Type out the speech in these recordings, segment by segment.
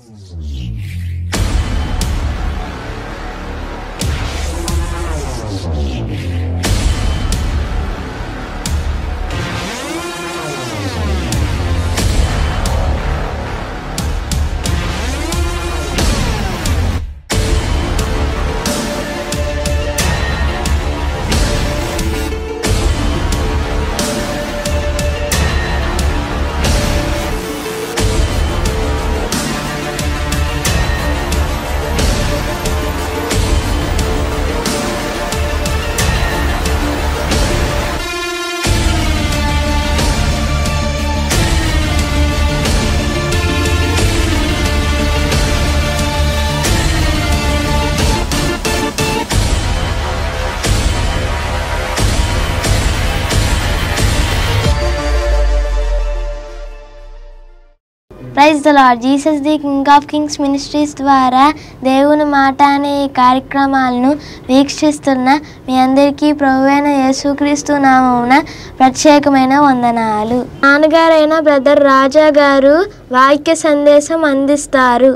praise the Lord Jesus the King of Kings Ministries ద్వారా దేవుని మాట అనే ఈ కార్యక్రమాలను వీక్షిస్తున్న మీ అందరికీ ప్రభువైన యేసుక్రీస్తు నామమున ప్రత్యేకమైన వందనాలు నాన్నగారైన బ్రదర్ రాజా గారు వాక్య సందేశం అందిస్తారు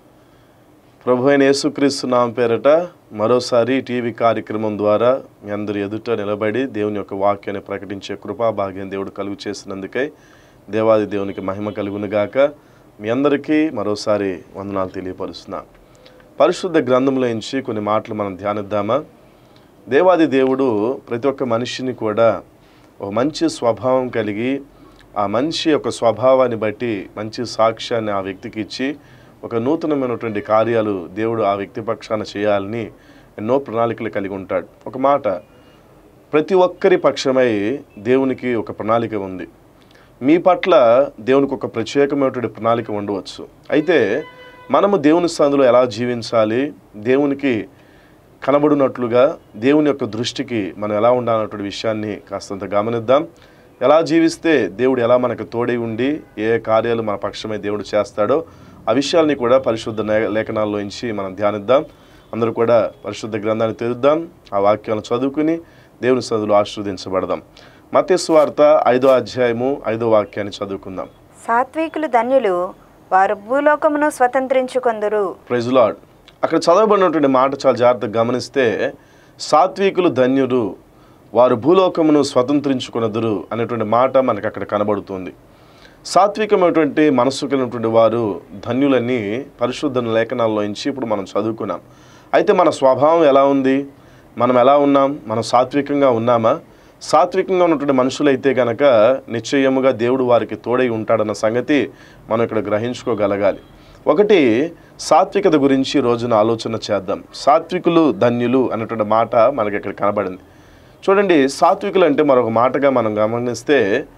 ప్రభు అయిన యేసుక్రీస్తు నామ పేరట మరోసారి టీవీ కార్యక్రమం ద్వారా మీ అందరి ఎదుట నిలబడి దేవుని యొక్క వాక్యాన్ని ప్రకటించే కృపా భాగ్యం దేవుడు కలుగు చేసినందుకై దేవాది దేవునికి మహిమ కలుగును గాక మీ అందరికీ మరోసారి వందనాలు తెలియపరుస్తున్నాను పరిశుద్ధ గ్రంథంలో నుంచి కొన్ని మాటలు మనం ధ్యానిద్దామా దేవాది దేవుడు ప్రతి ఒక్క మనిషిని కూడా ఒక మంచి స్వభావం కలిగి ఆ మనిషి యొక్క స్వభావాన్ని బట్టి మంచి సాక్ష్యాన్ని ఆ వ్యక్తికి ఇచ్చి ఒక నూతనమైనటువంటి కార్యాలు దేవుడు ఆ వ్యక్తి పక్షాన చేయాలని ఎన్నో ప్రణాళికలు కలిగి ఉంటాడు ఒక మాట ప్రతి ఒక్కరి పక్షమై దేవునికి ఒక ప్రణాళిక ఉంది మీ పట్ల దేవునికి ఒక ప్రత్యేకమైనటువంటి ప్రణాళిక ఉండవచ్చు అయితే మనము దేవుని స్థానంలో ఎలా జీవించాలి దేవునికి కనబడినట్లుగా దేవుని యొక్క దృష్టికి మనం ఎలా ఉండాలన్నటువంటి విషయాన్ని కాస్తంత గమనిద్దాం ఎలా జీవిస్తే దేవుడు ఎలా మనకు తోడై ఉండి ఏ ఏ కార్యాలు మన పక్షమై దేవుడు చేస్తాడో ఆ విషయాల్ని కూడా పరిశుద్ధ లే- లేఖనాల్లో నుంచి మనం ధ్యానిద్దాం అందరూ కూడా పరిశుద్ధ గ్రంథాన్ని తెరుద్దాం ఆ వాక్యాలను చదువుకుని దేవుని చదువులు ఆశీర్వదించబడదాం మత్స్సు వార్త ఐదో అధ్యాయము ఐదో వాక్యాన్ని చదువుకుందాం సాత్వికులు ధన్యులు వారు భూలోకమును స్వతంత్రించుకొందురు ప్రైజ్ లార్డ్ అక్కడ చదవబడినటువంటి మాట చాలా జాగ్రత్తగా గమనిస్తే సాత్వికులు ధన్యులు వారు భూలోకమును స్వతంత్రించుకున్నదురు అనేటువంటి మాట మనకు అక్కడ కనబడుతుంది సాత్వికమైనటువంటి మనస్సు కలిగినటువంటి వారు ధన్యులని పరిశుద్ధ లేఖనాల్లో నుంచి ఇప్పుడు మనం చదువుకున్నాం అయితే మన స్వభావం ఎలా ఉంది మనం ఎలా ఉన్నాం మనం సాత్వికంగా ఉన్నామా సాత్వికంగా ఉన్నటువంటి మనుషులైతే గనక నిశ్చయముగా దేవుడు వారికి తోడై ఉంటాడన్న సంగతి మనం ఇక్కడ గ్రహించుకోగలగాలి ఒకటి సాత్వికత గురించి ఈ రోజున ఆలోచన చేద్దాం సాత్వికులు ధన్యులు అనేటువంటి మాట మనకి ఇక్కడ కనబడింది చూడండి సాత్వికులు అంటే మరొక మాటగా మనం గమనిస్తే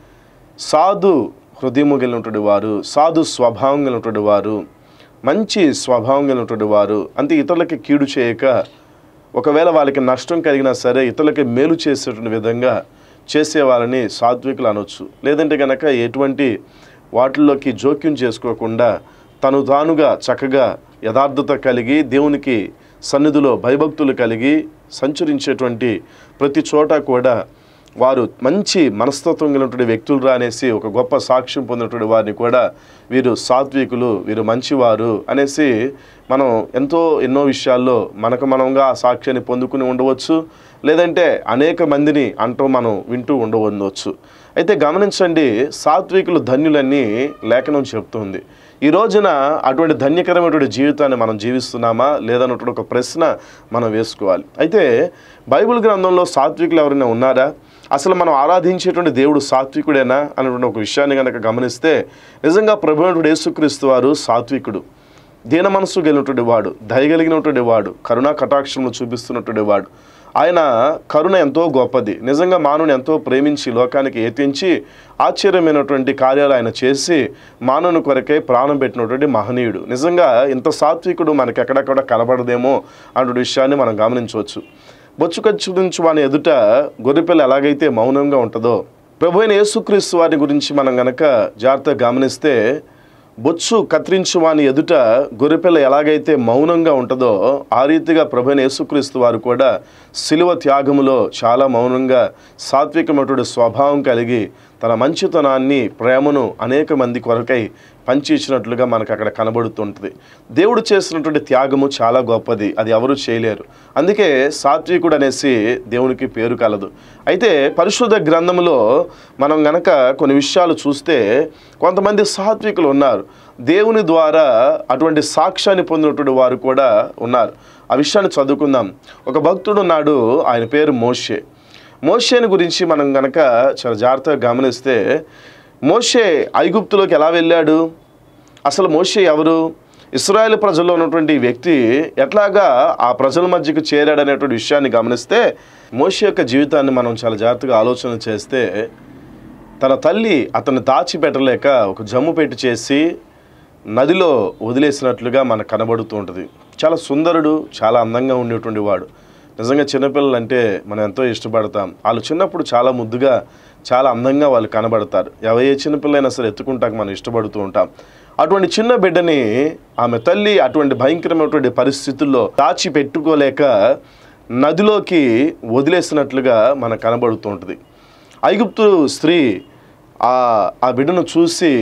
సాధు హృదయము కలిగినటువంటి వారు సాధు స్వభావం కలిగినటువంటి వారు మంచి స్వభావం కలిగినటువంటి వారు అంటే ఇతరులకి కీడు చేయక ఒకవేళ వాళ్ళకి నష్టం కలిగినా సరే ఇతరులకి మేలు చేసేటువంటి విధంగా చేసే వాళ్ళని సాత్వికులు అనొచ్చు లేదంటే కనుక ఎటువంటి వాటిల్లోకి జోక్యం చేసుకోకుండా తను తానుగా చక్కగా యథార్థత కలిగి దేవునికి సన్నిధిలో భయభక్తులు కలిగి సంచరించేటువంటి ప్రతి చోట కూడా వారు మంచి మనస్తత్వం కలిగినటువంటి వ్యక్తులు అనేసి ఒక గొప్ప సాక్ష్యం పొందినటువంటి వారిని కూడా వీరు సాత్వికులు వీరు మంచివారు అనేసి మనం ఎంతో ఎన్నో విషయాల్లో మనకు మనంగా ఆ సాక్ష్యాన్ని పొందుకుని ఉండవచ్చు లేదంటే అనేక మందిని అంటూ మనం వింటూ ఉండవచ్చు అయితే గమనించండి సాత్వికులు ధన్యులన్నీ లేఖనం చెప్తుంది ఈ రోజున అటువంటి ధన్యకరమైనటువంటి జీవితాన్ని మనం జీవిస్తున్నామా లేదన్నటువంటి ఒక ప్రశ్న మనం వేసుకోవాలి అయితే బైబిల్ గ్రంథంలో సాత్వికులు ఎవరైనా ఉన్నారా అసలు మనం ఆరాధించేటువంటి దేవుడు సాత్వికుడేనా అనేటువంటి ఒక విషయాన్ని కనుక గమనిస్తే నిజంగా ప్రభుత్వ యేసుక్రీస్తు వారు సాత్వికుడు దీన మనసు కలిగినటువంటి వాడు దయగలిగినటువంటి వాడు కరుణా కటాక్షములు చూపిస్తున్నటువంటి వాడు ఆయన కరుణ ఎంతో గొప్పది నిజంగా మానవుని ఎంతో ప్రేమించి లోకానికి ఏతించి ఆశ్చర్యమైనటువంటి కార్యాలు ఆయన చేసి మానవుని కొరకై ప్రాణం పెట్టినటువంటి మహనీయుడు నిజంగా ఇంత సాత్వికుడు మనకి ఎక్కడెక్కడ కనబడదేమో అనే విషయాన్ని మనం గమనించవచ్చు బొచ్చు ఖర్చు వాని ఎదుట గొర్రెపిల్ల ఎలాగైతే మౌనంగా ఉంటుందో ప్రభు అయిన యేసుక్రీస్తు వారి గురించి మనం గనక జాగ్రత్తగా గమనిస్తే బొచ్చు కత్తిరించు వాని ఎదుట గొర్రెపిల్ల ఎలాగైతే మౌనంగా ఉంటుందో ఆ రీతిగా ప్రభుని యేసుక్రీస్తు వారు కూడా శిలువ త్యాగములో చాలా మౌనంగా సాత్వికమైనటువంటి స్వభావం కలిగి తన మంచితనాన్ని ప్రేమను అనేక మంది కొరకై పంచి ఇచ్చినట్లుగా మనకు అక్కడ కనబడుతుంటుంది దేవుడు చేసినటువంటి త్యాగము చాలా గొప్పది అది ఎవరు చేయలేరు అందుకే సాత్వికుడు అనేసి దేవునికి పేరు కలదు అయితే పరిశుద్ధ గ్రంథంలో మనం గనక కొన్ని విషయాలు చూస్తే కొంతమంది సాత్వికులు ఉన్నారు దేవుని ద్వారా అటువంటి సాక్ష్యాన్ని పొందినటువంటి వారు కూడా ఉన్నారు ఆ విషయాన్ని చదువుకుందాం ఒక భక్తుడు ఉన్నాడు ఆయన పేరు మోషే మోషేని గురించి మనం గనక చాలా జాగ్రత్తగా గమనిస్తే మోషే ఐగుప్తులోకి ఎలా వెళ్ళాడు అసలు మోషే ఎవరు ఇస్రాయేల్ ప్రజల్లో ఉన్నటువంటి వ్యక్తి ఎట్లాగా ఆ ప్రజల మధ్యకు చేరాడనేటువంటి విషయాన్ని గమనిస్తే మోషే యొక్క జీవితాన్ని మనం చాలా జాగ్రత్తగా ఆలోచన చేస్తే తన తల్లి అతన్ని దాచిపెట్టలేక ఒక జమ్ము పెట్టి చేసి నదిలో వదిలేసినట్లుగా మనకు కనబడుతూ ఉంటుంది చాలా సుందరుడు చాలా అందంగా ఉండేటువంటి వాడు నిజంగా చిన్నపిల్లలు అంటే మనం ఎంతో ఇష్టపడతాం వాళ్ళు చిన్నప్పుడు చాలా ముద్దుగా చాలా అందంగా వాళ్ళు కనబడతారు ఎవ ఏ చిన్నపిల్లైనా సరే ఎత్తుకుంటాక మనం ఇష్టపడుతూ ఉంటాం అటువంటి చిన్న బిడ్డని ఆమె తల్లి అటువంటి భయంకరమైనటువంటి పరిస్థితుల్లో దాచి పెట్టుకోలేక నదిలోకి వదిలేసినట్లుగా మనకు కనబడుతూ ఉంటుంది ఐగుప్తు స్త్రీ ఆ ఆ బిడ్డను చూసి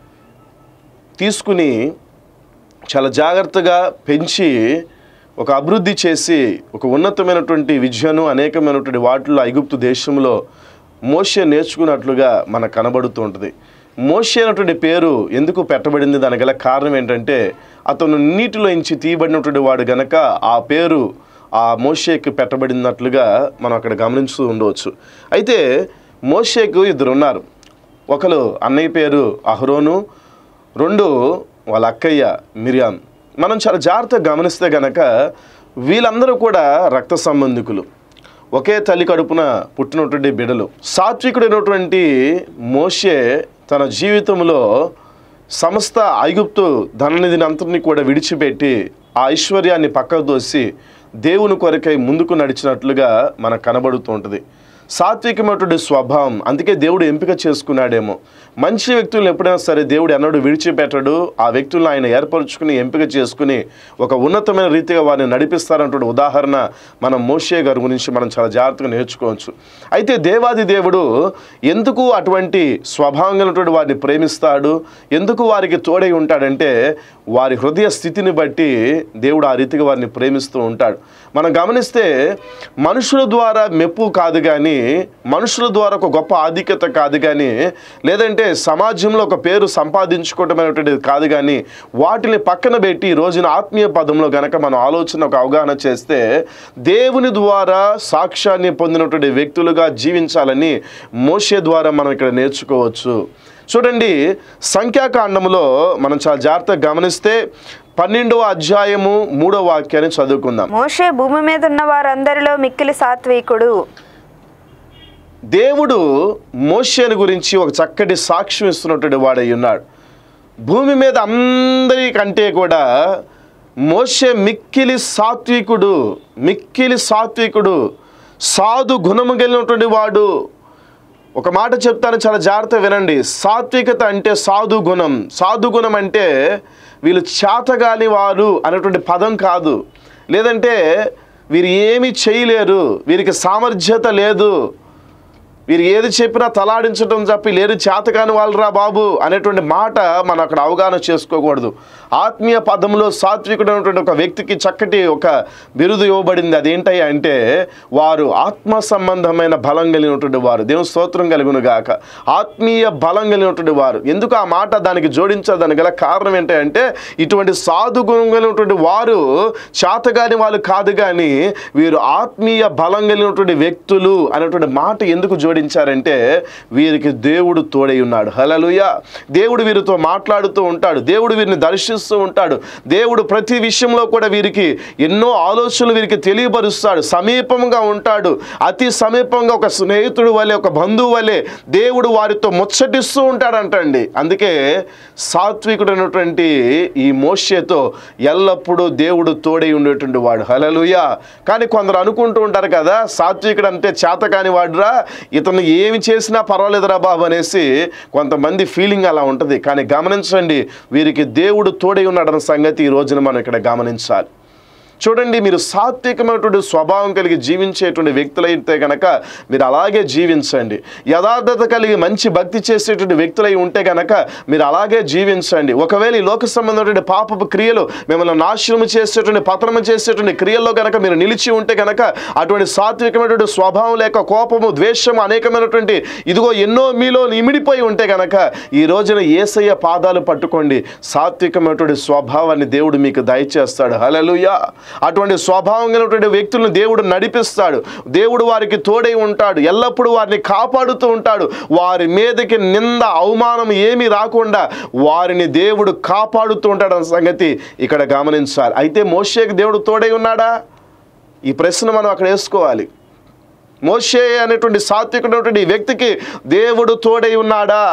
తీసుకుని చాలా జాగ్రత్తగా పెంచి ఒక అభివృద్ధి చేసి ఒక ఉన్నతమైనటువంటి విద్యను అనేకమైనటువంటి వాటిల్లో ఐగుప్తు దేశంలో మోషే నేర్చుకున్నట్లుగా మనకు కనబడుతూ ఉంటుంది మోషే అనేటువంటి పేరు ఎందుకు పెట్టబడింది దానికి గల కారణం ఏంటంటే అతను నీటిలో ఇంచి తీయబడినటువంటి వాడు గనక ఆ పేరు ఆ మోషేకి పెట్టబడినట్లుగా మనం అక్కడ గమనించుతూ ఉండవచ్చు అయితే మోషేకు ఇద్దరు ఉన్నారు ఒకరు అన్నయ్య పేరు అహరోను రెండు వాళ్ళ అక్కయ్య మిరియాం మనం చాలా జాగ్రత్తగా గమనిస్తే గనక వీళ్ళందరూ కూడా రక్త సంబంధికులు ఒకే తల్లి కడుపున పుట్టినటువంటి బిడలు సాత్వికుడైనటువంటి మోషే తన జీవితంలో సమస్త ఐగుప్తు ధననిధిని అంతటిని కూడా విడిచిపెట్టి ఆ ఐశ్వర్యాన్ని పక్కకు దోసి దేవుని కొరకై ముందుకు నడిచినట్లుగా మనకు కనబడుతూ ఉంటుంది సాత్వికమైనటువంటి స్వభావం అందుకే దేవుడు ఎంపిక చేసుకున్నాడేమో మంచి వ్యక్తులను ఎప్పుడైనా సరే దేవుడు ఎన్నడూ విడిచిపెట్టడు ఆ వ్యక్తులను ఆయన ఏర్పరచుకుని ఎంపిక చేసుకుని ఒక ఉన్నతమైన రీతిగా వారిని నడిపిస్తారన్నటువంటి ఉదాహరణ మనం మోషే గారి గురించి మనం చాలా జాగ్రత్తగా నేర్చుకోవచ్చు అయితే దేవాది దేవుడు ఎందుకు అటువంటి స్వభావం కలిగినటువంటి వారిని ప్రేమిస్తాడు ఎందుకు వారికి తోడై ఉంటాడంటే వారి హృదయ స్థితిని బట్టి దేవుడు ఆ రీతిగా వారిని ప్రేమిస్తూ ఉంటాడు మనం గమనిస్తే మనుషుల ద్వారా మెప్పు కాదు కానీ మనుషుల ద్వారా ఒక గొప్ప ఆధిక్యత కాదు కానీ లేదంటే సమాజంలో ఒక పేరు సంపాదించుకోవటం అనేటువంటిది కాదు కానీ వాటిని పక్కన పెట్టి ఈ రోజున ఆత్మీయ పదంలో గనక మనం ఆలోచన ఒక అవగాహన చేస్తే దేవుని ద్వారా సాక్ష్యాన్ని పొందినటువంటి వ్యక్తులుగా జీవించాలని మోషే ద్వారా మనం ఇక్కడ నేర్చుకోవచ్చు చూడండి సంఖ్యాకాండంలో మనం చాలా జాగ్రత్తగా గమనిస్తే పన్నెండవ అధ్యాయము మూడవ వాక్యాన్ని చదువుకుందాం మోషే భూమి మీద ఉన్న వారందరిలో మిక్కిలి సాత్వికుడు దేవుడు మోషేని గురించి ఒక చక్కటి సాక్ష్యం ఇస్తున్నటువంటి వాడై ఉన్నాడు భూమి మీద అందరికంటే కూడా మోషే మిక్కిలి సాత్వికుడు మిక్కిలి సాత్వికుడు సాధు గుణము కలిగినటువంటి వాడు ఒక మాట చెప్తాను చాలా జాగ్రత్త వినండి సాత్వికత అంటే సాధు గుణం సాధు గుణం అంటే వీళ్ళు చేతగాని వారు అనేటువంటి పదం కాదు లేదంటే వీరు ఏమీ చేయలేరు వీరికి సామర్థ్యత లేదు వీరు ఏది చెప్పినా తలాడించడం తప్పి లేరు చేతకాని వాళ్ళరా బాబు అనేటువంటి మాట మనం అక్కడ అవగాహన చేసుకోకూడదు ఆత్మీయ పదంలో సాత్వికుడైనటువంటి ఒక వ్యక్తికి చక్కటి ఒక బిరుదు ఇవ్వబడింది అదేంటయ్యా అంటే వారు ఆత్మ సంబంధమైన బలం కలిగినటువంటి వారు దేవుని స్తోత్రం కలిగిన గాక ఆత్మీయ బలం కలిగినటువంటి వారు ఎందుకు ఆ మాట దానికి జోడించడానికి గల కారణం ఏంటంటే ఇటువంటి సాధు గుణం కలిగినటువంటి వారు చేతగాని వాళ్ళు కాదు కానీ వీరు ఆత్మీయ బలం కలిగినటువంటి వ్యక్తులు అనేటువంటి మాట ఎందుకు జోడించారంటే వీరికి దేవుడు తోడై ఉన్నాడు హలలుయ దేవుడు వీరితో మాట్లాడుతూ ఉంటాడు దేవుడు వీరిని దర్శిస్తూ ఉంటాడు దేవుడు ప్రతి విషయంలో కూడా వీరికి ఎన్నో ఆలోచనలు వీరికి తెలియపరుస్తాడు సమీపంగా ఉంటాడు అతి సమీపంగా ఒక స్నేహితుడు వలె ఒక బంధువు వలె దేవుడు వారితో ముచ్చటిస్తూ ఉంటాడంటండి అందుకే సాత్వికుడైనటువంటి ఈ మోషేతో ఎల్లప్పుడూ దేవుడు తోడై ఉండేటువంటి వాడు హలలుయ కానీ కొందరు అనుకుంటూ ఉంటారు కదా సాత్వికుడు అంటే చేతకాని వాడురా ఇతను ఏమి చేసినా పర్వాలేదురా బాబు అనేసి కొంతమంది ఫీలింగ్ అలా ఉంటుంది కానీ గమనించండి వీరికి దేవుడు తోడై ఉన్నాడన్న సంగతి ఈ రోజున మనం ఇక్కడ గమనించాలి చూడండి మీరు సాత్వికమైనటువంటి స్వభావం కలిగి జీవించేటువంటి వ్యక్తులైతే కనుక మీరు అలాగే జీవించండి యథార్థత కలిగి మంచి భక్తి చేసేటువంటి వ్యక్తులై ఉంటే కనుక మీరు అలాగే జీవించండి ఒకవేళ ఈ లోక సంబంధమైనటువంటి పాపపు క్రియలు మిమ్మల్ని నాశనం చేసేటువంటి పతనం చేసేటువంటి క్రియల్లో కనుక మీరు నిలిచి ఉంటే కనుక అటువంటి సాత్వికమైనటువంటి స్వభావం లేక కోపము ద్వేషము అనేకమైనటువంటి ఇదిగో ఎన్నో మీలో ఇమిడిపోయి ఉంటే కనుక ఈ రోజున ఏసయ్య పాదాలు పట్టుకోండి సాత్వికమైనటువంటి స్వభావాన్ని దేవుడు మీకు దయచేస్తాడు హలలుయా అటువంటి స్వభావం కలిగినటువంటి వ్యక్తులను దేవుడు నడిపిస్తాడు దేవుడు వారికి తోడై ఉంటాడు ఎల్లప్పుడూ వారిని కాపాడుతూ ఉంటాడు వారి మీదకి నింద అవమానం ఏమీ రాకుండా వారిని దేవుడు కాపాడుతూ ఉంటాడు అన్న సంగతి ఇక్కడ గమనించాలి అయితే మోషేకి దేవుడు తోడై ఉన్నాడా ఈ ప్రశ్న మనం అక్కడ వేసుకోవాలి మోషే అనేటువంటి సాత్వికుడైనటువంటి ఈ వ్యక్తికి దేవుడు తోడై ఉన్నాడా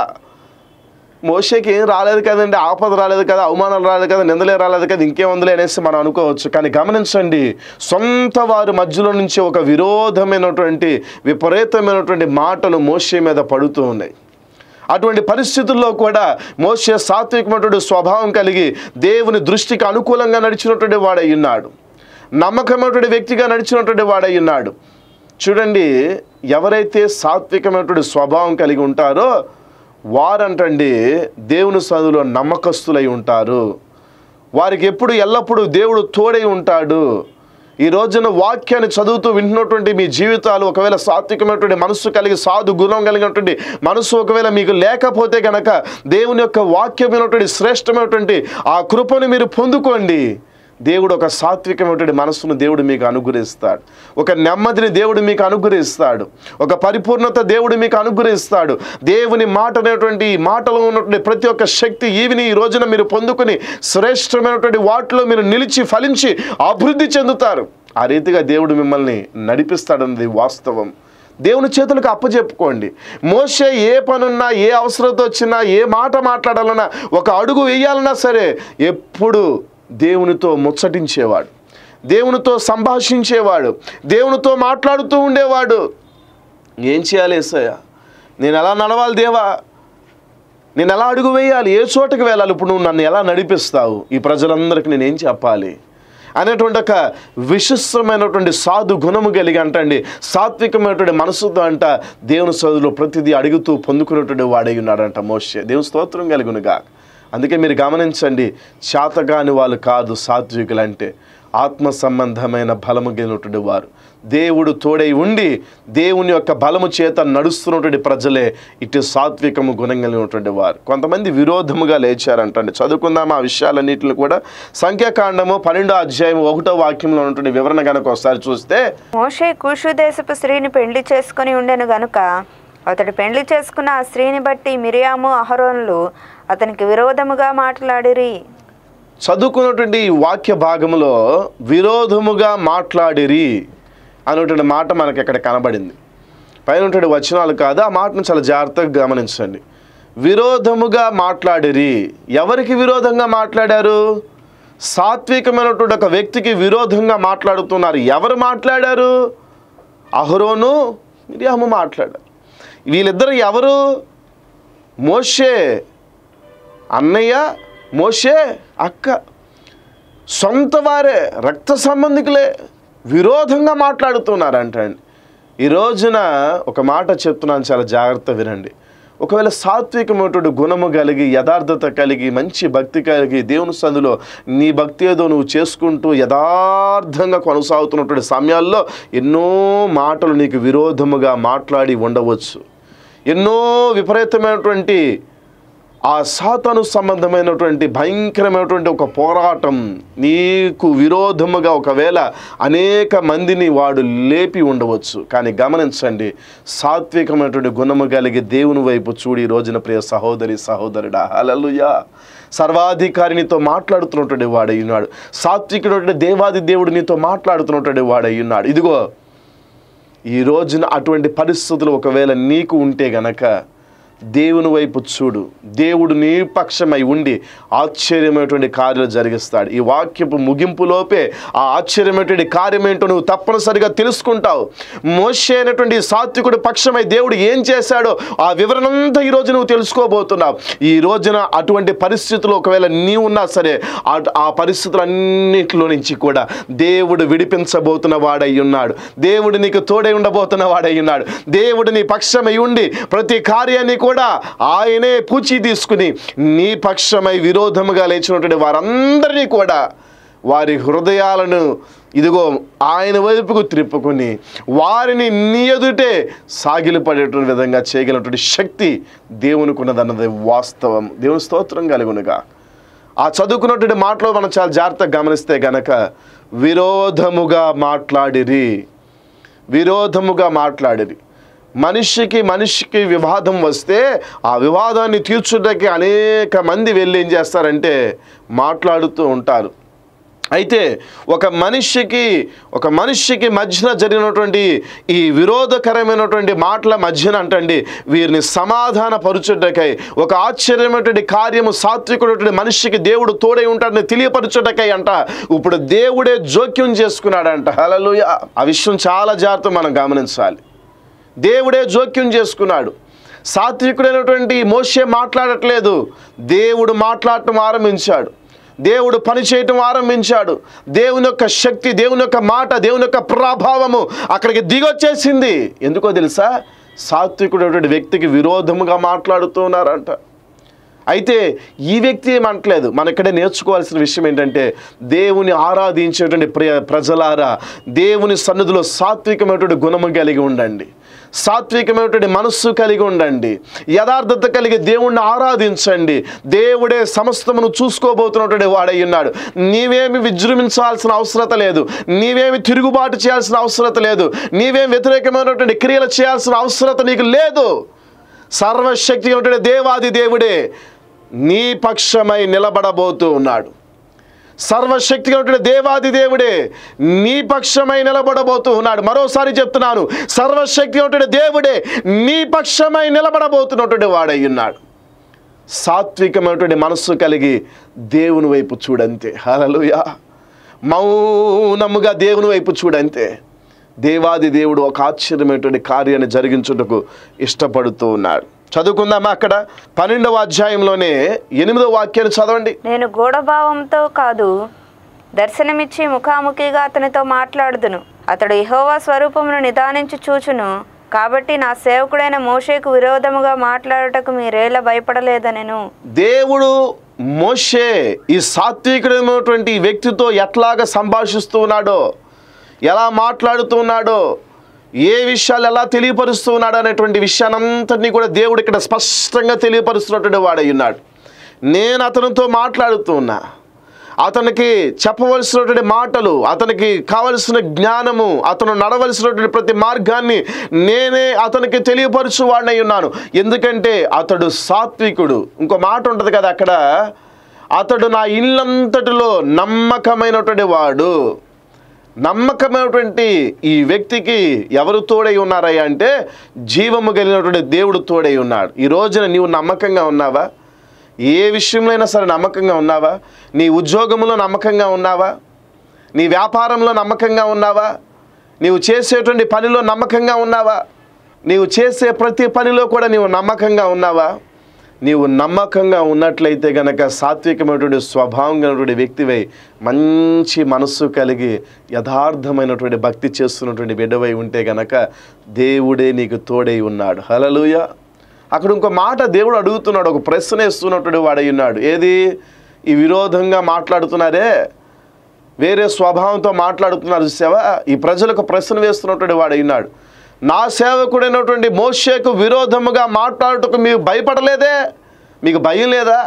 మోషేకి ఏం రాలేదు కదండి ఆపద రాలేదు కదా అవమానాలు రాలేదు కదా నిందలే రాలేదు కదా ఇంకేముందిలే అనేసి మనం అనుకోవచ్చు కానీ గమనించండి సొంత వారి మధ్యలో నుంచి ఒక విరోధమైనటువంటి విపరీతమైనటువంటి మాటలు మోషే మీద పడుతూ ఉన్నాయి అటువంటి పరిస్థితుల్లో కూడా మోసే సాత్వికమైనటువంటి స్వభావం కలిగి దేవుని దృష్టికి అనుకూలంగా నడిచినటువంటి వాడై ఉన్నాడు నమ్మకమైనటువంటి వ్యక్తిగా నడిచినటువంటి వాడై ఉన్నాడు చూడండి ఎవరైతే సాత్వికమైనటువంటి స్వభావం కలిగి ఉంటారో వారంటండి దేవుని చదువులో నమ్మకస్తులై ఉంటారు వారికి ఎప్పుడు ఎల్లప్పుడూ దేవుడు తోడై ఉంటాడు ఈ రోజున వాక్యాన్ని చదువుతూ వింటున్నటువంటి మీ జీవితాలు ఒకవేళ సాత్వికమైనటువంటి మనస్సు కలిగి సాధు గుణం కలిగినటువంటి మనస్సు ఒకవేళ మీకు లేకపోతే కనుక దేవుని యొక్క వాక్యమైనటువంటి శ్రేష్టమైనటువంటి ఆ కృపను మీరు పొందుకోండి దేవుడు ఒక సాత్వికమైనటువంటి మనస్సును దేవుడు మీకు అనుగ్రహిస్తాడు ఒక నెమ్మదిని దేవుడు మీకు అనుగ్రహిస్తాడు ఒక పరిపూర్ణత దేవుడు మీకు అనుగ్రహిస్తాడు దేవుని మాట అనేటువంటి ఈ మాటలో ఉన్నటువంటి ప్రతి ఒక్క శక్తి ఈవిని ఈ రోజున మీరు పొందుకొని శ్రేష్టమైనటువంటి వాటిలో మీరు నిలిచి ఫలించి అభివృద్ధి చెందుతారు ఆ రీతిగా దేవుడు మిమ్మల్ని నడిపిస్తాడన్నది వాస్తవం దేవుని చేతులకు అప్పచెప్పుకోండి మోసే ఏ పనున్నా ఏ అవసరంతో వచ్చినా ఏ మాట మాట్లాడాలన్నా ఒక అడుగు వేయాలన్నా సరే ఎప్పుడు దేవునితో ముచ్చటించేవాడు దేవునితో సంభాషించేవాడు దేవునితో మాట్లాడుతూ ఉండేవాడు ఏం చేయాలి ఏసయ్య నేను ఎలా నడవాలి దేవా నేను ఎలా అడుగు వేయాలి ఏ చోటకి వెళ్ళాలి ఇప్పుడు నువ్వు నన్ను ఎలా నడిపిస్తావు ఈ ప్రజలందరికీ నేను ఏం చెప్పాలి అనేటువంటి ఒక విశిష్టమైనటువంటి సాధు గుణము కలిగి అంటండి సాత్వికమైనటువంటి మనసుతో అంట దేవుని చదువులో ప్రతిదీ అడుగుతూ పొందుకునేటువంటి వాడై ఉన్నాడంట మోషే దేవుని స్తోత్రం కలిగునుగా అందుకే మీరు గమనించండి చేతగాని వాళ్ళు కాదు సాత్వికులు అంటే ఆత్మ సంబంధమైన బలము కలిగినటువంటి వారు దేవుడు తోడై ఉండి దేవుని యొక్క బలము చేత నడుస్తున్నటువంటి ప్రజలే ఇటు సాత్వికము గుణం కలిగినటువంటి వారు కొంతమంది విరోధముగా లేచారంటండి చదువుకుందాం ఆ విషయాలన్నింటిని కూడా సంఖ్యాకాండము పన్నెండో అధ్యాయం ఒకటో వాక్యంలో ఉన్నటువంటి వివరణ కనుక ఒకసారి చూస్తే మోషే కూషు దేశపు స్త్రీని పెళ్లి చేసుకుని ఉండెను గనుక అతడు పెళ్లి చేసుకున్న ఆ స్త్రీని బట్టి మిరియాము అహరోన్లు అతనికి విరోధముగా మాట్లాడిరి చదువుకున్నటువంటి ఈ వాక్య భాగంలో విరోధముగా మాట్లాడిరి అనేటువంటి మాట మనకి ఇక్కడ కనబడింది పైన ఉన్నటువంటి వచనాలు కాదు ఆ మాటను చాలా జాగ్రత్తగా గమనించండి విరోధముగా మాట్లాడిరి ఎవరికి విరోధంగా మాట్లాడారు సాత్వికమైనటువంటి ఒక వ్యక్తికి విరోధంగా మాట్లాడుతున్నారు ఎవరు మాట్లాడారు అహరోను మిరియాము మాట్లాడారు వీళ్ళిద్దరు ఎవరు మోషే అన్నయ్య మోషే అక్క సొంత వారే రక్త సంబంధికులే విరోధంగా మాట్లాడుతున్నారంటండి ఈ రోజున ఒక మాట చెప్తున్నాను చాలా జాగ్రత్త వినండి ఒకవేళ సాత్వికమైనటువంటి గుణము కలిగి యథార్థత కలిగి మంచి భక్తి కలిగి దేవుని సందులో నీ భక్తి ఏదో నువ్వు చేసుకుంటూ యథార్థంగా కొనసాగుతున్నటువంటి సమయాల్లో ఎన్నో మాటలు నీకు విరోధముగా మాట్లాడి ఉండవచ్చు ఎన్నో విపరీతమైనటువంటి ఆ సాతాను సంబంధమైనటువంటి భయంకరమైనటువంటి ఒక పోరాటం నీకు విరోధముగా ఒకవేళ అనేక మందిని వాడు లేపి ఉండవచ్చు కానీ గమనించండి సాత్వికమైనటువంటి గుణము కలిగి దేవుని వైపు చూడి ఈ రోజున ప్రియ సహోదరి సహోదరుడా హల్లెలూయా సర్వాధికారి నీతో మాట్లాడుతున్నటువంటి వాడై ఉన్నాడు సాత్వికుడు దేవాది దేవుడు నీతో మాట్లాడుతున్నటువంటి వాడై ఉన్నాడు ఇదిగో ఈ రోజున అటువంటి పరిస్థితులు ఒకవేళ నీకు ఉంటే గనక దేవుని వైపు చూడు దేవుడు నీ పక్షమై ఉండి ఆశ్చర్యమైనటువంటి కార్యాలు జరిగిస్తాడు ఈ వాక్యపు ముగింపులోపే ఆ ఆశ్చర్యమైనటువంటి కార్యం ఏంటో నువ్వు తప్పనిసరిగా తెలుసుకుంటావు మోషే అయినటువంటి సాత్వికుడి పక్షమై దేవుడు ఏం చేశాడో ఆ వివరణ అంతా ఈరోజు నువ్వు తెలుసుకోబోతున్నావు ఈ రోజున అటువంటి పరిస్థితులు ఒకవేళ నీవు ఉన్నా సరే ఆ- ఆ పరిస్థితులన్నింటిలో నుంచి కూడా దేవుడు విడిపించబోతున్న వాడై ఉన్నాడు దేవుడు నీకు తోడై ఉండబోతున్న వాడై ఉన్నాడు దేవుడు నీ పక్షమై ఉండి ప్రతి కార్యాన్ని కూడా ఆయనే పూచి తీసుకుని నీ పక్షమై విరోధముగా లేచినటువంటి వారందరినీ కూడా వారి హృదయాలను ఇదిగో ఆయన వైపుకు త్రిప్పుకొని వారిని నీ ఎదుటే సాగిలపడేటువంటి విధంగా చేయగలిగినటువంటి శక్తి దేవునికి ఉన్నదన్నది వాస్తవం దేవుని స్తోత్రం కలిగునుగా ఆ చదువుకున్నటువంటి మాటలో మనం చాలా జాగ్రత్తగా గమనిస్తే గనక విరోధముగా మాట్లాడిరి విరోధముగా మాట్లాడిరి మనిషికి మనిషికి వివాదం వస్తే ఆ వివాదాన్ని తీర్చుటకి అనేక మంది వెళ్ళి ఏం చేస్తారంటే మాట్లాడుతూ ఉంటారు అయితే ఒక మనిషికి ఒక మనిషికి మధ్యన జరిగినటువంటి ఈ విరోధకరమైనటువంటి మాటల మధ్యన అంటండి వీరిని సమాధాన పరుచుటకై ఒక ఆశ్చర్యమైనటువంటి కార్యము సాత్వికుడటువంటి మనిషికి దేవుడు తోడై ఉంటాడని తెలియపరచుటకై అంట ఇప్పుడు దేవుడే జోక్యం చేసుకున్నాడంట హలలుయ ఆ విషయం చాలా జాగ్రత్త మనం గమనించాలి దేవుడే జోక్యం చేసుకున్నాడు సాత్వికుడైనటువంటి మోషే మాట్లాడట్లేదు దేవుడు మాట్లాడటం ఆరంభించాడు దేవుడు పని చేయటం ఆరంభించాడు దేవుని యొక్క శక్తి దేవుని యొక్క మాట దేవుని యొక్క ప్రభావము అక్కడికి దిగొచ్చేసింది ఎందుకో తెలుసా సాత్వికుడైనటువంటి వ్యక్తికి విరోధముగా మాట్లాడుతూ ఉన్నారంట అయితే ఈ వ్యక్తి ఏమంటలేదు మన ఇక్కడే నేర్చుకోవాల్సిన విషయం ఏంటంటే దేవుని ఆరాధించేటువంటి ప్రియ ప్రజలారా దేవుని సన్నిధిలో సాత్వికమైనటువంటి గుణము కలిగి ఉండండి సాత్వికమైనటువంటి మనస్సు కలిగి ఉండండి యథార్థత కలిగి దేవుణ్ణి ఆరాధించండి దేవుడే సమస్తమును చూసుకోబోతున్నటువంటి వాడై ఉన్నాడు నీవేమి విజృంభించాల్సిన అవసరత లేదు నీవేమి తిరుగుబాటు చేయాల్సిన అవసరత లేదు నీవేం వ్యతిరేకమైనటువంటి క్రియలు చేయాల్సిన అవసరత నీకు లేదు సర్వశక్తి ఉంటే దేవాది దేవుడే నీ పక్షమై నిలబడబోతూ ఉన్నాడు సర్వశక్తిగా ఉంటే దేవాది దేవుడే నీ పక్షమై నిలబడబోతూ ఉన్నాడు మరోసారి చెప్తున్నాను సర్వశక్తిగా ఉంటే దేవుడే నీ పక్షమై నిలబడబోతున్నటువంటి వాడై ఉన్నాడు సాత్వికమైనటువంటి మనస్సు కలిగి దేవుని వైపు చూడంతే హలలుయా మౌనముగా దేవుని వైపు చూడంతే దేవాది దేవుడు ఒక ఆశ్చర్యమైనటువంటి కార్యాన్ని జరిగించుటకు ఇష్టపడుతూ ఉన్నాడు చదువుకుందామా అక్కడ పన్నెండవ అధ్యాయంలోనే ఎనిమిదవ వాక్యాన్ని చదవండి నేను గూఢభావంతో కాదు దర్శనమిచ్చి ముఖాముఖిగా అతనితో మాట్లాడుదును అతడు యెహోవా స్వరూపమును నిదానించి చూచును కాబట్టి నా సేవకుడైన మోషేకు విరోధముగా మాట్లాడుటకు మీరేలా భయపడలేదనెను దేవుడు మోషే ఈ సాత్వికుడైనటువంటి ఈ వ్యక్తితో ఎట్లాగా సంభాషిస్తూ ఉన్నాడో ఎలా మాట్లాడుతూ ఉన్నాడో ఏ విషయాలు ఎలా తెలియపరుస్తూ ఉన్నాడు అనేటువంటి విషయానంతటినీ కూడా దేవుడు ఇక్కడ స్పష్టంగా తెలియపరుస్తున్నటువంటి వాడై ఉన్నాడు నేను అతనితో మాట్లాడుతూ ఉన్నా అతనికి చెప్పవలసినటువంటి మాటలు అతనికి కావలసిన జ్ఞానము అతను నడవలసినటువంటి ప్రతి మార్గాన్ని నేనే అతనికి తెలియపరచు వాడినై ఉన్నాను ఎందుకంటే అతడు సాత్వికుడు ఇంకో మాట ఉంటుంది కదా అక్కడ అతడు నా ఇల్లంతటిలో నమ్మకమైనటువంటి వాడు నమ్మకమైనటువంటి ఈ వ్యక్తికి ఎవరు తోడై ఉన్నారయ్యా అంటే జీవము కలిగినటువంటి దేవుడు తోడై ఉన్నాడు ఈ రోజున నీవు నమ్మకంగా ఉన్నావా ఏ విషయంలో అయినా సరే నమ్మకంగా ఉన్నావా నీ ఉద్యోగంలో నమ్మకంగా ఉన్నావా నీ వ్యాపారంలో నమ్మకంగా ఉన్నావా నీవు చేసేటువంటి పనిలో నమ్మకంగా ఉన్నావా నీవు చేసే ప్రతి పనిలో కూడా నీవు నమ్మకంగా ఉన్నావా నీవు నమ్మకంగా ఉన్నట్లయితే గనక సాత్వికమైనటువంటి స్వభావం కలిగినటువంటి వ్యక్తివై మంచి మనస్సు కలిగి యథార్థమైనటువంటి భక్తి చేస్తున్నటువంటి బిడ్డవై ఉంటే గనక దేవుడే నీకు తోడై ఉన్నాడు హలలుయ అక్కడ ఇంకో మాట దేవుడు అడుగుతున్నాడు ఒక ప్రశ్న వేస్తున్నటువంటి వాడై ఉన్నాడు ఏది ఈ విరోధంగా మాట్లాడుతున్నారే వేరే స్వభావంతో మాట్లాడుతున్నారు చూసావా ఈ ప్రజలకు ప్రశ్న వేస్తున్నటువంటి వాడై ఉన్నాడు నా సేవకుడైనటువంటి మోషేకు విరోధముగా మాట్లాడుటకు మీరు భయపడలేదే మీకు భయం లేదా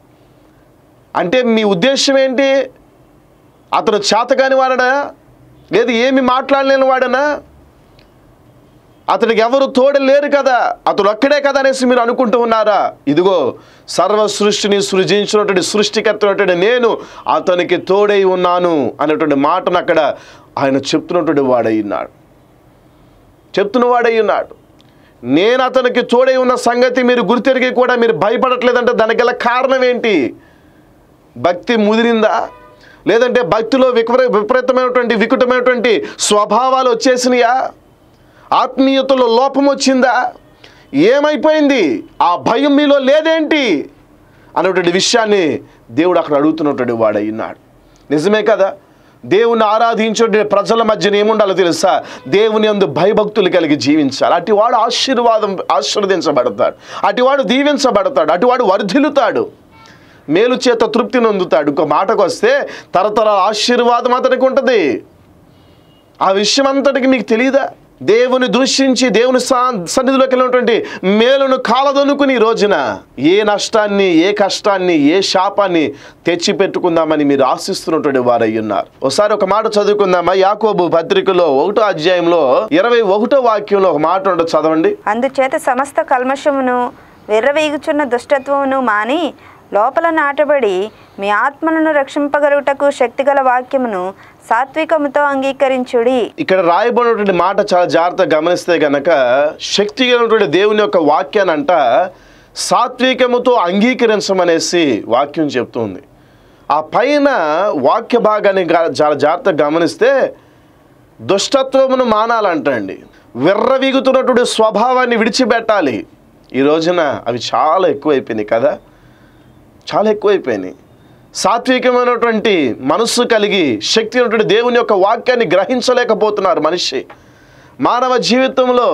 అంటే మీ ఉద్దేశం ఏంటి అతను చేతకాని వాడనా లేదు ఏమి మాట్లాడలేని వాడనా అతనికి ఎవరు తోడు లేరు కదా అతడు ఒక్కడే కదా అనేసి మీరు అనుకుంటూ ఉన్నారా ఇదిగో సర్వ సృష్టిని సృజించినటువంటి సృష్టికర్తనటువంటి నేను అతనికి తోడై ఉన్నాను అనేటువంటి మాటను అక్కడ ఆయన చెప్తున్నటువంటి వాడై ఉన్నాడు చెప్తున్న వాడై ఉన్నాడు నేను అతనికి తోడై ఉన్న సంగతి మీరు గుర్తెరిగి కూడా మీరు భయపడట్లేదంటే దానికి గల కారణం ఏంటి భక్తి ముదిరిందా లేదంటే భక్తిలో విపరీ విపరీతమైనటువంటి వికటమైనటువంటి స్వభావాలు వచ్చేసినాయా ఆత్మీయతలో లోపం వచ్చిందా ఏమైపోయింది ఆ భయం మీలో లేదేంటి అన్నటువంటి విషయాన్ని దేవుడు అక్కడ అడుగుతున్నటువంటి వాడై ఉన్నాడు నిజమే కదా దేవుని ఆరాధించే ప్రజల మధ్యన ఏముండాలో తెలుసా దేవుని అందు భయభక్తులు కలిగి జీవించాలి అటివాడు ఆశీర్వాదం ఆశీర్వదించబడతాడు అటివాడు దీవించబడతాడు అటివాడు వర్ధిల్లుతాడు మేలు చేత తృప్తి నొందుతాడు ఇంకో మాటకు వస్తే తరతరాల ఆశీర్వాదం అతనికి ఉంటుంది ఆ విషయం అంతటికి మీకు తెలియదా దేవుని దృష్టించి దేవుని సా- సన్నిధిలోకి వెళ్ళినటువంటి మేలును కాలదనుకుని ఈ రోజున ఏ నష్టాన్ని ఏ కష్టాన్ని ఏ శాపాన్ని తెచ్చి పెట్టుకుందామని మీరు ఆశిస్తున్నటువంటి వారై ఉన్నారు ఒకసారి ఒక మాట చదువుకుందామా యాకోబు పత్రికలో ఒకటో అధ్యాయంలో ఇరవై ఒకటో వాక్యంలో ఒక మాట ఉండదు చదవండి అందుచేత సమస్త కల్మషమును విర్రవీగుచున్న దుష్టత్వమును మాని లోపల నాటబడి మీ ఆత్మలను రక్షింపగలుగుటకు శక్తిగల వాక్యమును సాత్వికముతో అంగీకరించుడి ఇక్కడ రాయబడినటువంటి మాట చాలా జాగ్రత్తగా గమనిస్తే గనక శక్తి కలిగినటువంటి దేవుని యొక్క వాక్యాన్ని అంట సాత్వికముతో అంగీకరించమనేసి వాక్యం చెప్తుంది ఆ పైన వాక్య భాగాన్ని గా- చాలా జాగ్రత్తగా గమనిస్తే దుష్టత్వమును మానాలంటండి విర్రవీగుతున్నటువంటి స్వభావాన్ని విడిచిపెట్టాలి ఈ రోజున అవి చాలా ఎక్కువైపోయినాయి కదా చాలా ఎక్కువైపోయినాయి సాత్వికమైనటువంటి మనస్సు కలిగి శక్తి ఉన్నటువంటి దేవుని యొక్క వాక్యాన్ని గ్రహించలేకపోతున్నారు మనిషి మానవ జీవితంలో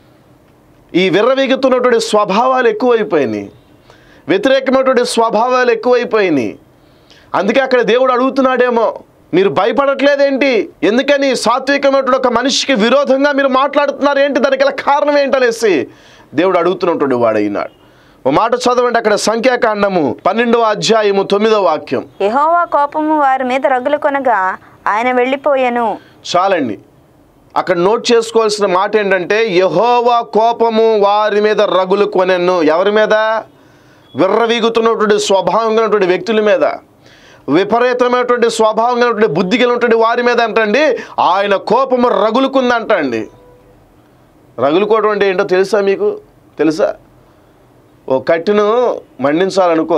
ఈ విర్రవీగుతున్నటువంటి స్వభావాలు ఎక్కువైపోయినాయి వ్యతిరేకమైనటువంటి స్వభావాలు ఎక్కువైపోయినాయి అందుకే అక్కడ దేవుడు అడుగుతున్నాడేమో మీరు భయపడట్లేదేంటి ఎందుకని సాత్వికమైనటువంటి ఒక మనిషికి విరోధంగా మీరు మాట్లాడుతున్నారు ఏంటి దానికి గల కారణం ఏంటనేసి దేవుడు అడుగుతున్నటువంటి వాడైనాడు ఓ మాట చదవండి అక్కడ సంఖ్యాకాండము పన్నెండవ అధ్యాయము తొమ్మిదవ వాక్యం యెహోవా కోపము వారి మీద రగులు కొనగా ఆయన వెళ్ళిపోయెను చాలండి అక్కడ నోట్ చేసుకోవాల్సిన మాట ఏంటంటే యహోవా కోపము వారి మీద రగులు కొనెను ఎవరి మీద విర్రవీగుతున్నటువంటి స్వభావం కలిగినటువంటి వ్యక్తుల మీద విపరీతమైనటువంటి స్వభావం కలిగినటువంటి బుద్ధి కలిగినటువంటి వారి మీద అంటండి ఆయన కోపము రగులుకుందంటండి రగులుకోవడం అంటే ఏంటో తెలుసా మీకు తెలుసా ఓ కట్టెను మండించాలనుకో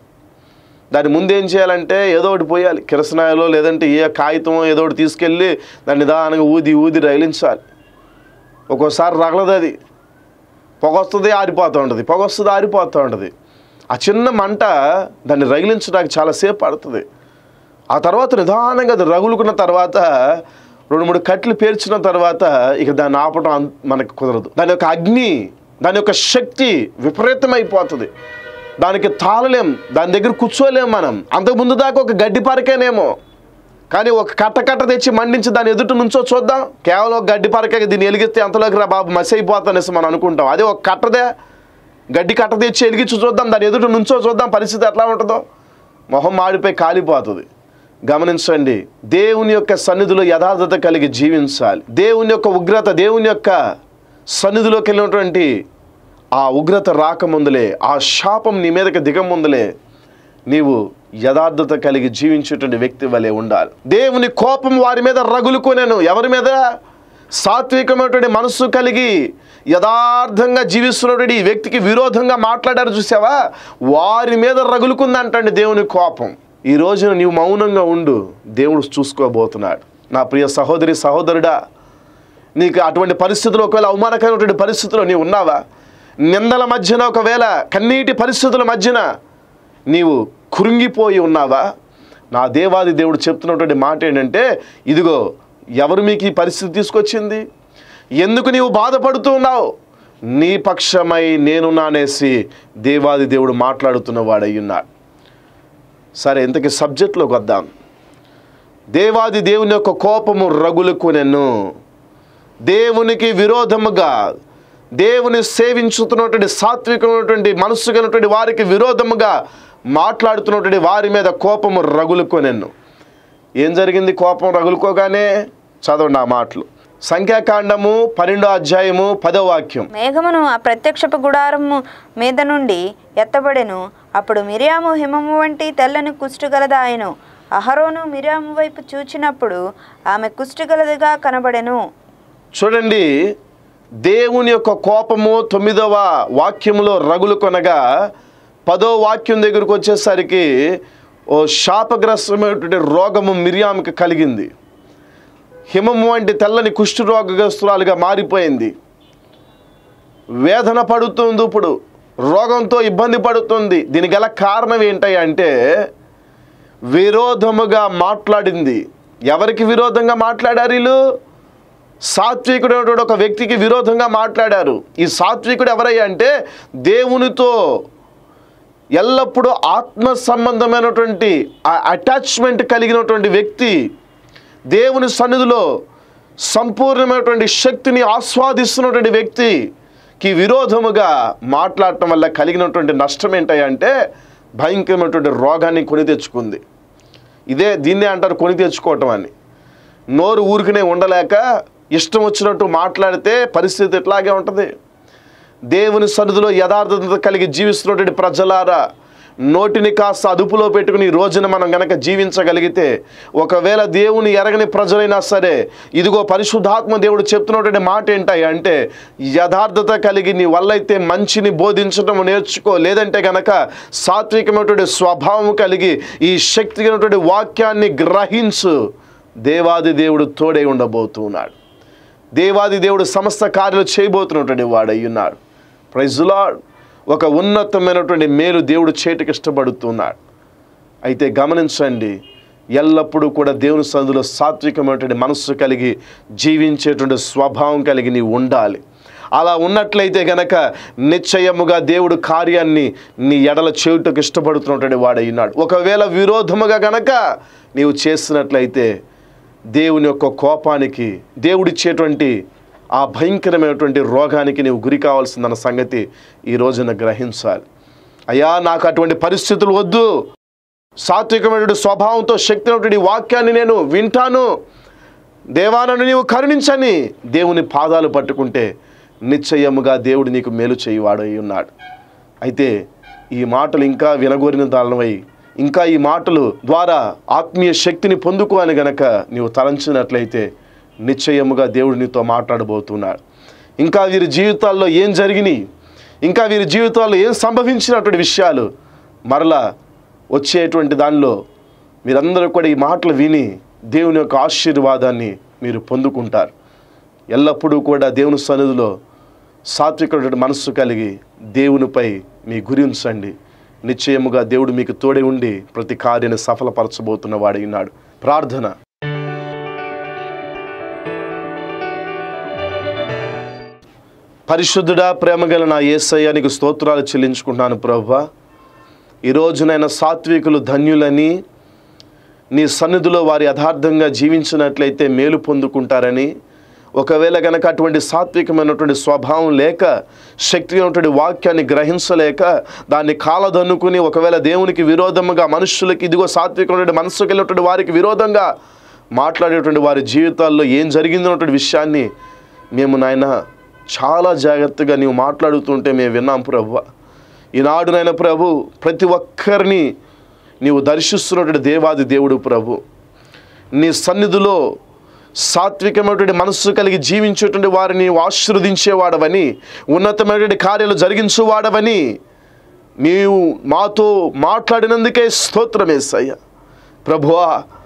దాని ముందు ఏం చేయాలంటే ఏదో ఒకటి పోయాలి కిరసనాయలో లేదంటే ఏ కాగితం ఏదో ఒకటి తీసుకెళ్ళి దాన్ని నిదానంగా ఊది ఊది రగిలించాలి ఒక్కోసారి రగలదు అది పొగ వస్తుంది ఆరిపోతూ ఉంటుంది పొగ వస్తుంది ఆరిపోతూ ఉంటుంది ఆ చిన్న మంట దాన్ని రగిలించడానికి చాలాసేపు పడుతుంది ఆ తర్వాత నిదానంగా అది రగులుకున్న తర్వాత రెండు మూడు కట్లు పేర్చిన తర్వాత ఇక దాన్ని ఆపడం అన్- మనకు కుదరదు దాని యొక్క అగ్ని దాని యొక్క శక్తి విపరీతమైపోతుంది దానికి తాళలేం దాని దగ్గర కూర్చోలేం మనం అంతకుముందు దాకా ఒక గడ్డి పరకేనేమో కానీ ఒక కట్ట కట్ట తెచ్చి మండించి దాని ఎదుట నుంచో చూద్దాం కేవలం ఒక గడ్డి పరకే దీన్ని వెలిగిస్తే అంతలోకి రా బాబు మసి అయిపోతానేసి మనం అనుకుంటాం అదే ఒక కట్టదే గడ్డి కట్ట తెచ్చి వెలిగించి చూద్దాం దాని ఎదుట నుంచో చూద్దాం పరిస్థితి ఎట్లా ఉంటుందో మొహం మాడిపోయి కాలిపోతుంది గమనించండి దేవుని యొక్క సన్నిధిలో యథార్థత కలిగి జీవించాలి దేవుని యొక్క ఉగ్రత దేవుని యొక్క సన్నిధిలోకి వెళ్ళినటువంటి ఆ ఉగ్రత రాకముందులే ఆ శాపం నీ మీదకి దిగముందులే నీవు యథార్థత కలిగి జీవించేటువంటి వ్యక్తి వలె ఉండాలి దేవుని కోపం వారి మీద రగులుకొనేను ఎవరి మీద సాత్వికమైనటువంటి మనస్సు కలిగి యథార్థంగా జీవిస్తున్నటువంటి ఈ వ్యక్తికి విరోధంగా మాట్లాడారు చూసావా వారి మీద రగులుకుందంటండి దేవుని కోపం ఈ రోజున నీవు మౌనంగా ఉండు దేవుడు చూసుకోబోతున్నాడు నా ప్రియ సహోదరి సహోదరుడా నీకు అటువంటి పరిస్థితులు ఒకవేళ అవమానకరమైనటువంటి పరిస్థితుల్లో నీవు ఉన్నావా నిందల మధ్యన ఒకవేళ కన్నీటి పరిస్థితుల మధ్యన నీవు కురింగిపోయి ఉన్నావా నా దేవాది దేవుడు చెప్తున్నటువంటి మాట ఏంటంటే ఇదిగో ఎవరు మీకు ఈ పరిస్థితి తీసుకొచ్చింది ఎందుకు నీవు బాధపడుతూ ఉన్నావు నీ పక్షమై నేనున్నానేసి దేవాది దేవుడు మాట్లాడుతున్న వాడై ఉన్నాడు సరే ఇంతకీ సబ్జెక్ట్లోకి వద్దాం దేవాది దేవుని యొక్క కోపము రగులుకునెను దేవునికి విరోధముగా దేవుని సేవించుతున్నటువంటి సాత్వికమైనటువంటి మనస్సు కలిగినటువంటి వారికి విరోధముగా మాట్లాడుతున్నటువంటి వారి మీద కోపము రగులుకొనెను ఏం జరిగింది కోపం రగులుకోగానే చదవండి ఆ మాటలు సంఖ్యాకాండము పన్నెండో అధ్యాయము పదో వాక్యం మేఘమును ఆ ప్రత్యక్షపు గుడారము మీద నుండి ఎత్తబడెను అప్పుడు మిరియాము హిమము వంటి తెల్లని కుష్టుగలదాయను అహరోను మిరియాము వైపు చూచినప్పుడు ఆమె కుష్టుగలదిగా కనబడెను చూడండి దేవుని యొక్క కోపము తొమ్మిదవ వాక్యములో రగులు కొనగా పదో వాక్యం దగ్గరకు వచ్చేసరికి ఓ శాపగ్రస్తమైనటువంటి రోగము మిరియాముకి కలిగింది హిమము వంటి తెల్లని కుష్ఠు రోగగ్రస్తురాలుగా మారిపోయింది వేదన పడుతుంది ఇప్పుడు రోగంతో ఇబ్బంది పడుతుంది దీనికి గల కారణం ఏంటి అంటే విరోధముగా మాట్లాడింది ఎవరికి విరోధంగా మాట్లాడారు వీళ్ళు సాత్వికుడు అనేటువంటి ఒక వ్యక్తికి విరోధంగా మాట్లాడారు ఈ సాత్వికుడు ఎవరయ్యా అంటే దేవునితో ఎల్లప్పుడూ ఆత్మ సంబంధమైనటువంటి ఆ అటాచ్మెంట్ కలిగినటువంటి వ్యక్తి దేవుని సన్నిధిలో సంపూర్ణమైనటువంటి శక్తిని ఆస్వాదిస్తున్నటువంటి వ్యక్తికి విరోధముగా మాట్లాడటం వల్ల కలిగినటువంటి నష్టం ఏంటంటే భయంకరమైనటువంటి రోగాన్ని కొని తెచ్చుకుంది ఇదే దీన్నే అంటారు కొని తెచ్చుకోవటం అని నోరు ఊరికనే ఉండలేక ఇష్టం వచ్చినట్టు మాట్లాడితే పరిస్థితి ఇట్లాగే ఉంటుంది దేవుని సన్నిధిలో యథార్థత కలిగి జీవిస్తున్నటువంటి ప్రజలారా నోటిని కాస్త అదుపులో పెట్టుకుని ఈ రోజున మనం గనక జీవించగలిగితే ఒకవేళ దేవుని ఎరగని ప్రజలైనా సరే ఇదిగో పరిశుద్ధాత్మ దేవుడు చెప్తున్నటువంటి మాట ఏంటాయి అంటే యథార్థత కలిగి నీ వల్లైతే మంచిని బోధించడం నేర్చుకో లేదంటే గనక సాత్వికమైనటువంటి స్వభావం కలిగి ఈ శక్తిమైనటువంటి వాక్యాన్ని గ్రహించు దేవాది దేవుడు తోడై ఉండబోతున్నాడు దేవాది దేవుడు సమస్త కార్యాలు చేయబోతున్నటువంటి వాడై ఉన్నాడు ప్రైజులాడ్ ఒక ఉన్నతమైనటువంటి మేలు దేవుడు చేటికి ఇష్టపడుతున్నాడు అయితే గమనించండి ఎల్లప్పుడూ కూడా దేవుని సందులో సాత్వికమైనటువంటి మనస్సు కలిగి జీవించేటువంటి స్వభావం కలిగి నీవు ఉండాలి అలా ఉన్నట్లయితే గనక నిశ్చయముగా దేవుడు కార్యాన్ని నీ ఎడల చేయుటకు ఇష్టపడుతున్నటువంటి వాడై ఉన్నాడు ఒకవేళ విరోధముగా గనక నీవు చేసినట్లయితే దేవుని యొక్క కోపానికి దేవుడిచ్చేటువంటి ఆ భయంకరమైనటువంటి రోగానికి నీవు గురి కావాల్సిందన్న సంగతి ఈ రోజున గ్రహించాలి అయ్యా నాకు అటువంటి పరిస్థితులు వద్దు సాత్వికమైనటువంటి స్వభావంతో శక్తినటువంటి వాక్యాన్ని నేను వింటాను దేవానను నీవు కరుణించని దేవుని పాదాలు పట్టుకుంటే నిశ్చయముగా దేవుడు నీకు మేలు చేయువాడు అయి ఉన్నాడు అయితే ఈ మాటలు ఇంకా వినగోరిన దానమై ఇంకా ఈ మాటలు ద్వారా ఆత్మీయ శక్తిని పొందుకో అని గనక నీవు తలంచినట్లయితే నిశ్చయముగా దేవుడు నీతో మాట్లాడబోతున్నాడు ఇంకా వీరి జీవితాల్లో ఏం జరిగినాయి ఇంకా వీరి జీవితాల్లో ఏం సంభవించినటువంటి విషయాలు మరలా వచ్చేటువంటి దానిలో మీరందరూ కూడా ఈ మాటలు విని దేవుని యొక్క ఆశీర్వాదాన్ని మీరు పొందుకుంటారు ఎల్లప్పుడూ కూడా దేవుని సన్నిధిలో సాత్వికమైన మనస్సు కలిగి దేవునిపై మీ గురి ఉంచండి నిశ్చయముగా దేవుడు మీకు తోడే ఉండి ప్రతి కార్యాన్ని సఫలపరచబోతున్న వాడై ఉన్నాడు ప్రార్థన పరిశుద్ధుడా ప్రేమగల నా యేసయ్య నీకు స్తోత్రాలు చెల్లించుకుంటున్నాను ప్రభా ఈరోజునైనా సాత్వికులు ధన్యులని నీ సన్నిధిలో వారి యథార్థంగా జీవించినట్లయితే మేలు పొందుకుంటారని ఒకవేళ గనక అటువంటి సాత్వికమైనటువంటి స్వభావం లేక శక్తిమైనటువంటి వాక్యాన్ని గ్రహించలేక దాన్ని కాలదన్నుకుని ఒకవేళ దేవునికి విరోధముగా మనుషులకి ఇదిగో సాత్వికమైనటువంటి మనస్సు కలిగినటువంటి వారికి విరోధంగా మాట్లాడేటువంటి వారి జీవితాల్లో ఏం జరిగిందన్నటువంటి విషయాన్ని మేము నాయన చాలా జాగ్రత్తగా నీవు మాట్లాడుతుంటే మేము విన్నాం ప్రభు ఈనాడు నాయన ప్రభు ప్రతి ఒక్కరిని నీవు దర్శిస్తున్నటువంటి దేవాది దేవుడు ప్రభు నీ సన్నిధిలో సాత్వికమైనటువంటి మనస్సు కలిగి జీవించేటువంటి వారిని నీవు ఆశీర్వదించేవాడవని ఉన్నతమైనటువంటి కార్యాలు జరిగించువాడవని నీవు మాతో మాట్లాడినందుకే స్తోత్రమేసయ్య ప్రభువా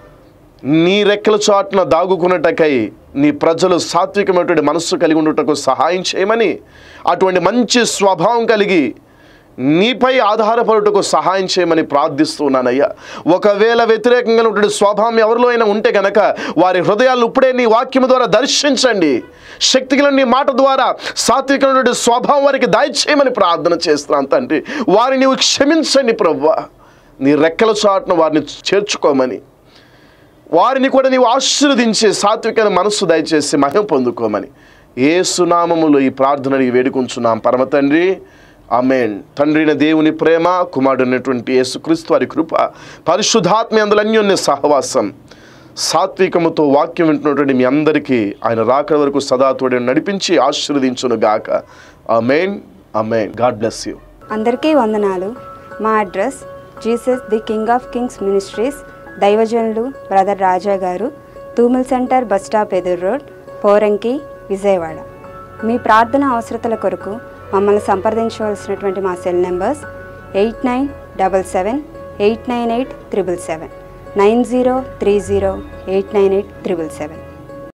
నీ రెక్కల చాటున దాగుకున్నటకై నీ ప్రజలు సాత్వికమైనటువంటి మనస్సు కలిగి ఉండటకు సహాయం చేయమని అటువంటి మంచి స్వభావం కలిగి నీపై ఆధారపడుటకు సహాయం చేయమని ప్రార్థిస్తున్నానయ్యా ఒకవేళ వ్యతిరేకంగా ఉన్నటువంటి స్వభావం ఎవరిలో అయినా ఉంటే గనక వారి హృదయాలను ఇప్పుడే నీ వాక్యం ద్వారా దర్శించండి శక్తిగల నీ మాట ద్వారా సాత్వికమైనటువంటి స్వభావం వారికి దయచేయమని ప్రార్థన చేస్తున్నాను తండ్రి వారిని నీవు క్షమించండి ప్రవ్వా నీ రెక్కల చాటున వారిని చేర్చుకోమని వారిని కూడా నీవు ఆశీర్వదించే సాత్వికమైన మనస్సు దయచేసి మహిమ పొందుకోమని ఏ సునామములో ఈ ప్రార్థనని వేడుకుంటున్నాం పరమ తండ్రి అమేన్ తండ్రిన దేవుని ప్రేమ కుమారుడైనటువంటి యేసుక్రీస్తు వారి కృప పరిశుద్ధాత్మ అందులో అన్యోన్య సహవాసం సాత్వికముతో వాక్యం వింటున్నటువంటి మీ అందరికీ ఆయన రాకడ వరకు సదా తోడే నడిపించి ఆశీర్వదించును గాక amen amen God bless you అందరికీ వందనాలు మా address Jesus the King of Kings Ministries దైవజనులు బ్రదర్ రాజా గారు తూముల్ సెంటర్ బస్ స్టాప్ ఎదురు రోడ్ పోరంకి విజయవాడ మీ ప్రార్థన అవసరతల కొరకు మమ్మల్ని సంప్రదించవలసినటువంటి మా cell numbers eight nine double seven eight nine eight triple seven nine zero three zero eight nine eight triple seven